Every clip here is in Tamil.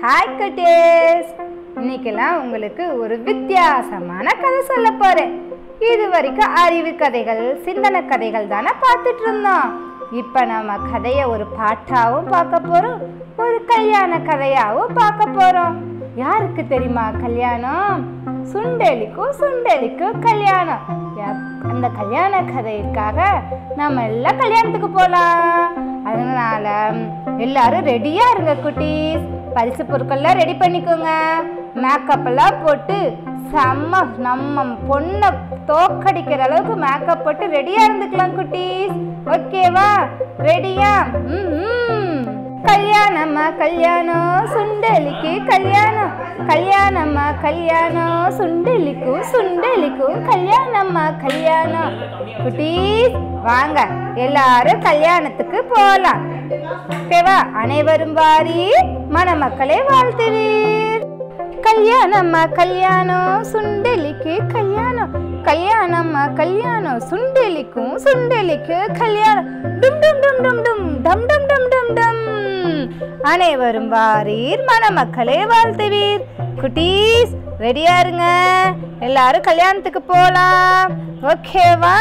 ஹாய் குட்டீஸ் இன்னைக்கெல்லாம் உங்களுக்கு ஒரு வித்தியாசமான கதை சொல்ல போறேன் இது வரைக்கும் அறிவு கதைகள் சிந்தனை கதைகள் தானே பார்த்துட்டு இருந்தோம் இப்போ நம்ம கதையை ஒரு பாட்டாவும் பார்க்க போறோம் ஒரு கல்யாண கதையாவும் பார்க்க போறோம் யாருக்கு தெரியுமா கல்யாணம் சுண்டெலிக்கும் சுண்டெலிக்கும் கல்யாணம் யா- அந்த கல்யாண கதைக்காக நம்ம எல்லாம் கல்யாணத்துக்கு போகலாம் அதனால எல்லாரும் ரெடியா இருங்க குட்டீஸ் பரிசு பொருட்கள்லாம் ரெடி பண்ணிக்கோங்க மேக்கப் எல்லாம் போட்டு செம்ம நம்ம பொண்ணை தோக்கடிக்கிற அளவுக்கு மேக்கப் போட்டு ரெடியா இருந்துக்கலாம் குட்டீஸ் ஓகேவா ரெடியா ம் கல்யாணம்மா கல்யாணம் சுண்டலிக்கு கல்யாணம் கல்யாணம்மா கல்யாணம் சுண்டலிக்கும் சுண்டலிக்கும் கல்யாணம்மா கல்யாணம் குட்டீஸ் வாங்க எல்லாரும் கல்யாணத்துக்கு போலாம் ஓகேவா அனைவரும் வாரி மணமக்களை வாழ்த்துவீர் கல்யாணம்மா கல்யாணம் சுண்டலிக்கு கல்யாணம் கல்யாணம்மா கல்யாணம் சுண்டலிக்கும் சுண்டலிக்கு கல்யாணம் டும் டும் டும் டும் டும் டம் டம் டம் டம் டம் அனைவரும் வாரீர் மணமக்களே வாழ்த்துவீர் குட்டீஸ் ரெடியா இருங்க எல்லாரும் கல்யாணத்துக்கு போலாம் ஓகேவா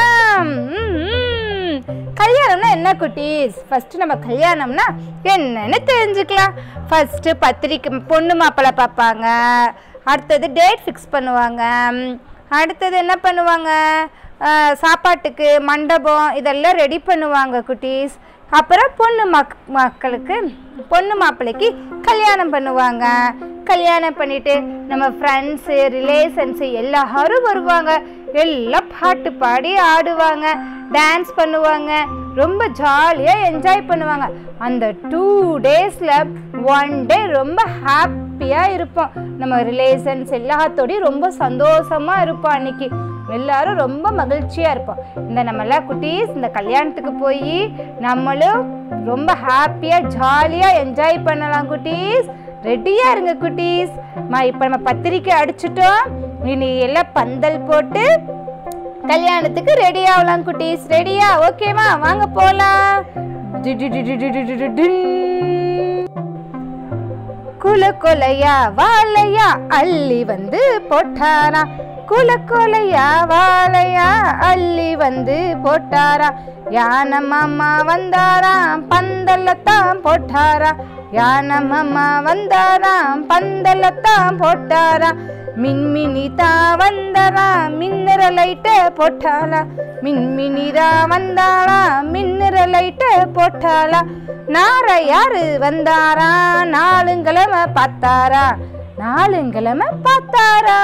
ம் கல்யாணம்னா என்ன குட்டீஸ் ஃபர்ஸ்ட் நம்ம கல்யாணம்னா என்னன்னு தெரிஞ்சுக்கலாம் ஃபர்ஸ்ட் பத்திரிக்கை பொண்ணு மாப்பிள்ளை பார்ப்பாங்க அடுத்தது டேட் ஃபிக்ஸ் பண்ணுவாங்க அடுத்தது என்ன பண்ணுவாங்க அஹ், சாப்பாட்டுக்கு மண்டபம் இதெல்லாம் ரெடி பண்ணுவாங்க குட்டீஸ் அப்புறம் பொண்ணு மக் மக்களுக்கு பொண்ணு மாப்பிள்ளைக்கு கல்யாணம் பண்ணுவாங்க கல்யாணம் பண்ணிட்டு நம்ம ஃப்ரெண்ட்ஸு ரிலேஷன்ஸு எல்லாரும் வருவாங்க எல்லாம் பாட்டு பாடி ஆடுவாங்க டான்ஸ் பண்ணுவாங்க ரொம்ப ஜாலியாக என்ஜாய் பண்ணுவாங்க அந்த டூ டேஸில் ஒன் டே ரொம்ப ஹாப்பியாக இருப்போம் நம்ம ரிலேஷன்ஸ் எல்லாத்தோடையும் ரொம்ப சந்தோஷமாக இருப்போம் அன்னைக்கு எல்லாரும் ரொம்ப மகிழ்ச்சியாக இருப்போம் இந்த நம்மளாம் குட்டீஸ் இந்த கல்யாணத்துக்கு போய் நம்மளும் ரொம்ப ஹாப்பியாக ஜாலியாக என்ஜாய் பண்ணலாம் குட்டீஸ் ரெடியாக இருங்க குட்டீஸ் மா இப்போ நம்ம பத்திரிக்கை அடிச்சிட்டோம் இனி எல்லாம் பந்தல் போட்டு கல்யாணத்துக்கு ரெடி ஆகலாம் குட்டீஸ் ரெடியா ஓகேவா வாங்க போலாம் குல கொலையா வாழையா அள்ளி வந்து போட்டாரா குல கொலையா வாழையா அள்ளி வந்து போட்டாரா யானை மாமா வந்தாராம் பந்தல்லத்தான் போட்டாரா யானை மாமா வந்தாராம் பந்தல்லத்தான் போட்டாரா மின்மினி தான் வந்தாரா மின்னுற லைட்ட போட்டாளா மின்மினிதா வந்தாளா மின்னுற லைட்ட போட்டாளா நார யாரு வந்தாரா நாலுங்கிழமை பார்த்தாரா நாலுங்கிழமை பார்த்தாரா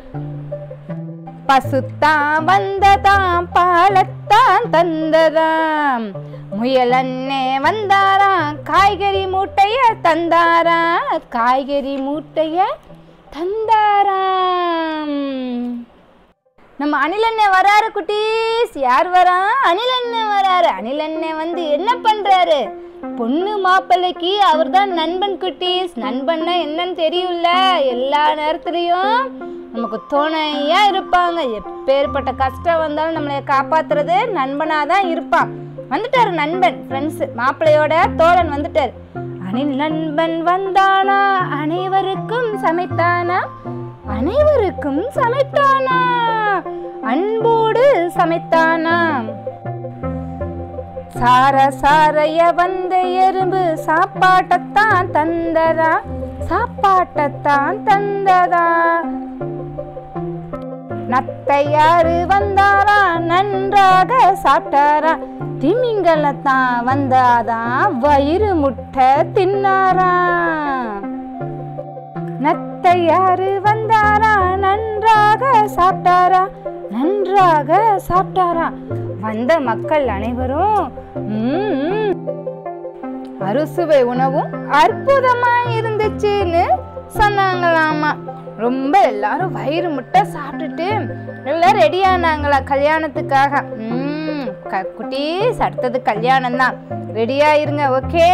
பசுத்தான் வந்ததாம் பாலத்தான் தந்ததாம் முயலண்ணே வந்தாராம் காய்கறி மூட்டைய தந்தாரா காய்கறி மூட்டைய தந்தாராம் நம்ம அணிலண்ணே வராரு குட்டீஸ் யார் வரா அணிலண்ணே வராரு அணிலண்ணே வந்து என்ன பண்றாரு பொண்ணு மாப்பிள்ளைக்கு அவர் தான் நண்பன் குட்டீஸ் நண்பன்னா என்னன்னு தெரியும்ல எல்லா நேரத்துலையும் நமக்கு துணையா இருப்பாங்க எப்பேற்பட்ட கஷ்டம் வந்தாலும் நம்மளை காப்பாத்துறது நண்பனா தான் இருப்பான் வந்துட்டாரு நண்பன் ஃப்ரெண்ட்ஸ் மாப்பிள்ளையோட தோழன் வந்துட்டாரு அணில் நண்பன் வந்தானா அனைவருக்கும் சமைத்தானா அனைவருக்கும் சமைத்தானா அன்போடு சமைத்தானா சார சாரைய வந்த எறும்பு சாப்பாட்டத்தான் தந்ததா சாப்பாட்டத்தான் தந்ததா நத்தையாரு வந்தாரா நன்றாக சாப்பிட்டாரா திமிங்கலத்தான் வந்தாதான் வயிறு முட்டை தின்னாரா நத்தையாரு வந்தாரா நன்றாக சாப்பிட்டாரா நன்றாக சாப்பிட்டாரா வந்த மக்கள் அனைவரும் "ம்ம், அறுசுவை உணவும் அற்புதமா இருந்துச்சுன்னு சொன்னாங்களாமா ரொம்ப எல்லாரும் வயிறு முட்டை சாப்பிட்டுட்டு எல்லாம் ரெடி ஆனாங்களா கல்யாணத்துக்காக ம் க- குட்டீஸ் அடுத்தது கல்யாணம் தான் ரெடியா இருங்க ஓகே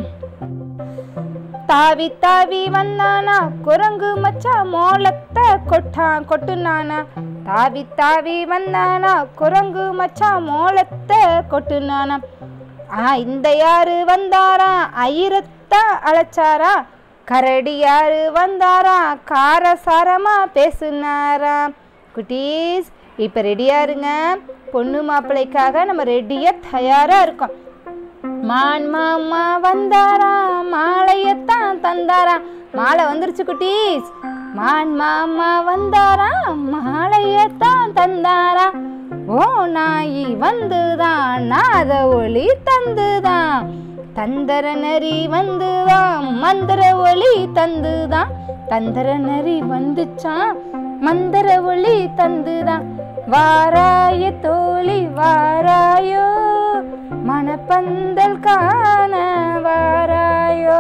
தாவி தாவி வந்தானா குரங்கு மச்சா மோளத்தை கொட்டான் கொட்டுனானா தாவி தாவி வந்தானா குரங்கு மச்சா மோளத்தை கொட்டுனானா ஆ இந்த யாரு வந்தாரா ஐரத்தா அழைச்சாரா கரடியாரு வந்தாராம் காரசாரமா பேசுனாராம் குட்டீஸ் இப்போ ரெடியா இருங்க பொண்ணு மாப்பிள்ளைக்காக நம்ம ரெடியா தயாரா இருக்கோம் மான் மாமா வந்தாராம் மாலையத்தான் தந்தாராம் மாலை வந்துருச்சு குட்டீஸ் மான் மாமா வந்தாராம் மாலையத்தான் தந்தாராம் ஓ நாயி வந்துதான் நாத ஒளி தந்துதான் தந்தர நரி வந்துதான் மந்திர ஒளி தந்துதான் தந்தர நரி வந்துச்சான் மந்திர ஒளி தந்துதான் வாராய தோழி வாராயோ மணப்பந்தல் காண வாராயோ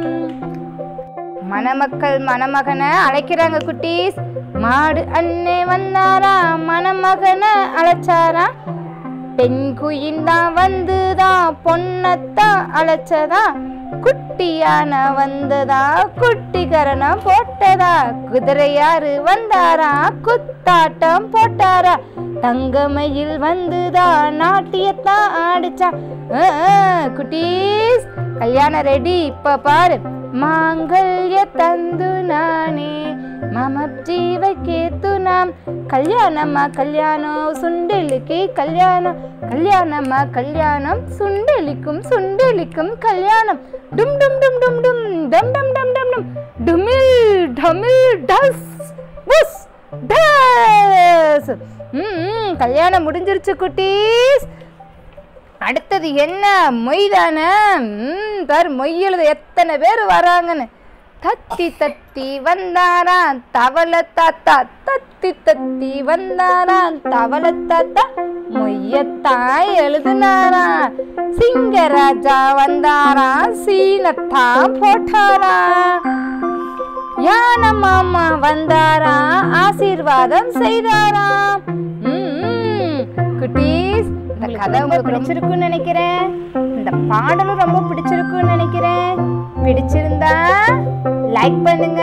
மணமக்கள் மணமகனை அழைக்கிறாங்க குட்டீஸ் மாடு அண்ணே வந்தாரா மணமகனை அழைச்சாரா பெண் குயின் தான் வந்துதான் பொண்ணத்தான் அழைச்சதா குட்டியான வந்ததா குட்டிகரணம் போட்டதா குதிரையாரு வந்தாரா குத்தாட்டம் போட்டாரா தங்கமயில் வந்துதா நாட்டியத்தான் ஆடிச்சா அஹ், அஹ், குட்டீஸ் கல்யாணம் ரெடி இப்ப பாரு மாங்கல்ய தந்து நானே మమ జీవకేతునాం కళ్యాణమ్మ కళ్యాణం సుండెలికి కళ్యాణం కళ్యాణమ్మ కళ్యాణం సుండెలిக்கும் సుండెలిக்கும் కళ్యాణం டும் டும் டும் டும் டும் டம் டம் டம் டம் டம் டுமில் டமில் டஸ் புஸ் டஸ் ம் கல்யாணம் முடிஞ்சிருச்சு குட்டீஸ் அடுத்தது என்ன மொய் தானே ம் பாரு மொய் எழுத எத்தனை பேர் வராங்கன்னு தத்தி தத்தி வந்தாராம் தவள தாத்தா தத்தி தத்தி வந்தாராம் தவள தாத்தா மொய்யத்தான் எழுதுனாராம் சிங்கராஜா வந்தாராம் சீனத்தான் போட்டாராம் யான மாமா வந்தாராம் ஆசீர்வாதம் செய்தாராம் ம், குட்டீஸ் இந்த கதை உங்களுக்கு பிடிச்சிருக்குன்னு நினைக்கிறேன் இந்த பாடலும் ரொம்ப பிடிச்சிருக்குன்னு நினைக்கிறேன் பிடிச்சிருந்தா லைக் பண்ணுங்க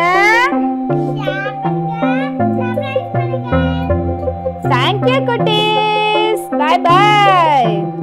தேங்க்யூ குட்டீஸ் பை பை